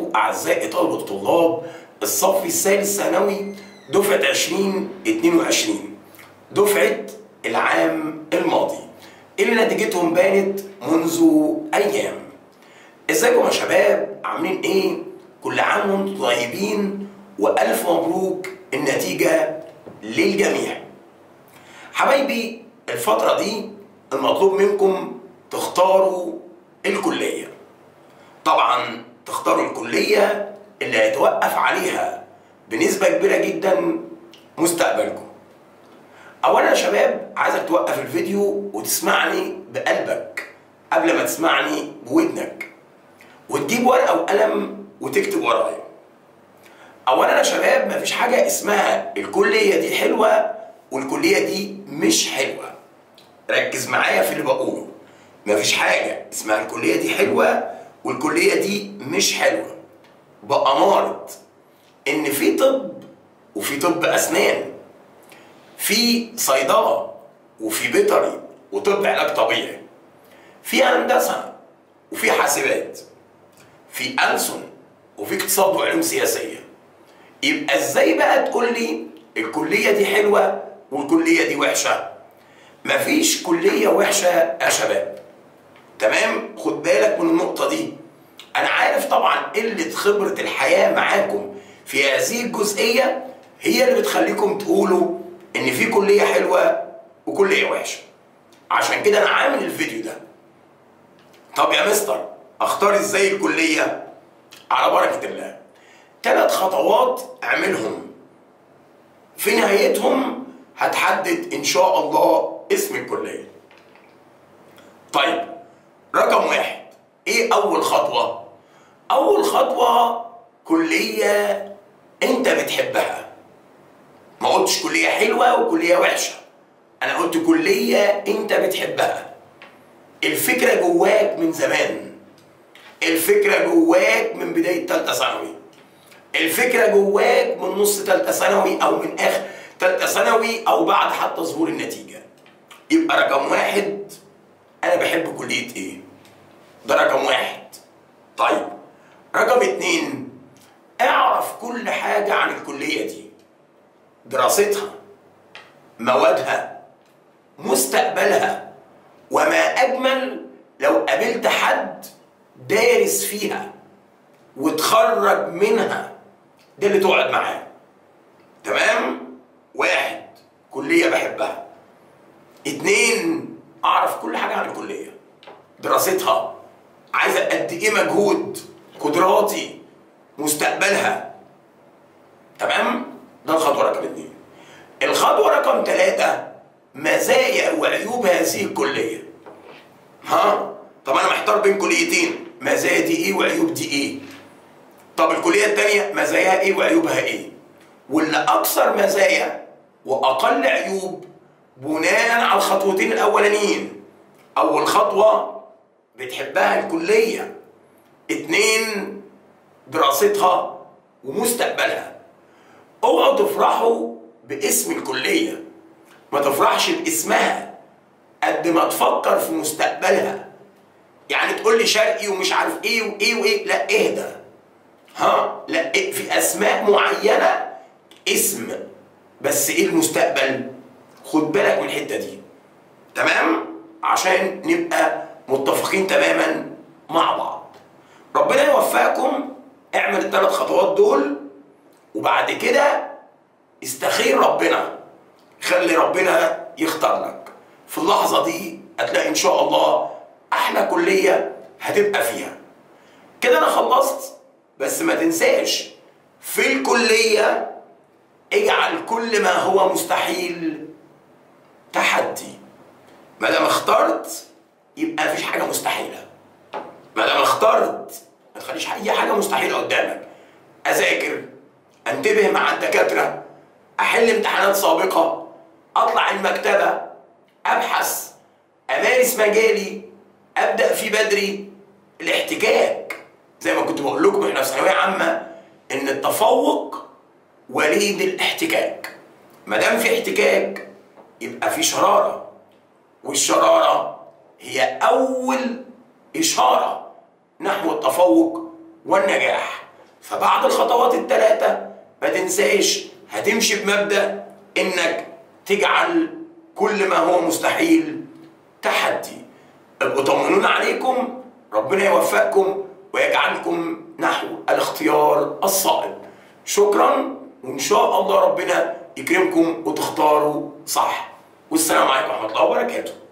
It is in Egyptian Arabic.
عليكم أعزائي طلبة الطلاب الصف الثالث ثانوي دفعة 2022 دفعة العام الماضي اللي نتيجتهم بانت منذ أيام ازيكم يا شباب عاملين ايه؟ كل عام وانتم طيبين وألف مبروك النتيجة للجميع حبايبي الفترة دي المطلوب منكم تختاروا الكلية طبعا تختاروا الكلية اللي هيتوقف عليها بنسبة كبيرة جدا مستقبلكم أولا يا شباب عايزك توقف الفيديو وتسمعني بقلبك قبل ما تسمعني بودنك وتجيب ورقة وقلم وتكتب ورايا أولا يا شباب مفيش حاجة اسمها الكلية دي حلوة والكلية دي مش حلوة ركز معايا في اللي بقوله مفيش حاجة اسمها الكلية دي حلوة والكلية دي مش حلوة بأمارة إن في طب وفي طب أسنان في صيدلة وفي بيطري وطب علاج طبيعي في هندسة وفي حاسبات في ألسن وفي اقتصاد وعلوم سياسية يبقى ازاي بقى تقول لي الكلية دي حلوة والكلية دي وحشة مفيش كلية وحشة يا شباب تمام خد بالك من النقطة دي أنا عارف طبعا قلة خبرة الحياة معاكم في هذه الجزئية هي اللي بتخليكم تقولوا إن في كلية حلوة وكلية وحشة عشان كده أنا عامل الفيديو ده طب يا مستر أختار إزاي الكلية على بركة الله ثلاث خطوات اعملهم في نهايتهم هتحدد ان شاء الله اسم الكليه طيب رقم واحد ايه اول خطوه اول خطوه كليه انت بتحبها ما قلتش كليه حلوه وكليه وحشه انا قلت كليه انت بتحبها الفكره جواك من زمان الفكره جواك من بدايه ثالثه ثانوي الفكره جواك من نص ثالثه ثانوي او من اخر ثالثه ثانوي او بعد حتى ظهور النتيجه يبقى رقم واحد انا بحب كليه ايه ده رقم واحد طيب رقم اتنين اعرف كل حاجه عن الكليه دي دراستها موادها مستقبلها وما اجمل لو قابلت حد دارس فيها وتخرج منها ده اللي تقعد معاه تمام واحد كلية بحبها اتنين اعرف كل حاجة عن الكلية دراستها عايزة قد ايه مجهود قدراتي مستقبلها تمام ده الخطوة رقم اتنين الخطوة رقم ثلاثة مزايا وعيوب هذه الكلية ها طب انا محتار بين كليتين مزايا دي ايه وعيوب دي ايه طب الكليه الثانيه مزاياها ايه وعيوبها ايه واللي اكثر مزايا واقل عيوب بناء على الخطوتين الاولانيين اول خطوه بتحبها الكليه اتنين دراستها ومستقبلها اوعوا تفرحوا باسم الكليه ما تفرحش باسمها قد ما تفكر في مستقبلها يعني تقول لي شرقي ومش عارف ايه وايه وايه لا اهدى ها لا إيه في اسماء معينه اسم بس ايه المستقبل خد بالك من الحته دي تمام عشان نبقى متفقين تماما مع بعض ربنا يوفقكم اعمل الثلاث خطوات دول وبعد كده استخير ربنا خلي ربنا يختار لك في اللحظه دي هتلاقي ان شاء الله احلى كليه هتبقى فيها كده انا خلصت بس ما تنساش في الكليه اجعل كل ما هو مستحيل تحدي ما دام اخترت يبقى مفيش حاجه مستحيله ما دام اخترت ما تخليش اي حاجه مستحيله قدامك اذاكر انتبه مع الدكاتره احل امتحانات سابقه اطلع المكتبه ابحث امارس مجالي ابدا فيه بدري الاحتكاك زي ما كنت بقول لكم احنا في ثانويه عامه ان التفوق وليد الاحتكاك ما دام في احتكاك يبقى في شراره والشراره هي اول اشاره نحو التفوق والنجاح فبعد الخطوات الثلاثة ما تنساش هتمشي بمبدأ انك تجعل كل ما هو مستحيل تحدي ابقوا طمنونا عليكم ربنا يوفقكم ويجعلكم نحو الاختيار الصائب شكرا وان شاء الله ربنا يكرمكم وتختاروا صح والسلام عليكم ورحمه الله وبركاته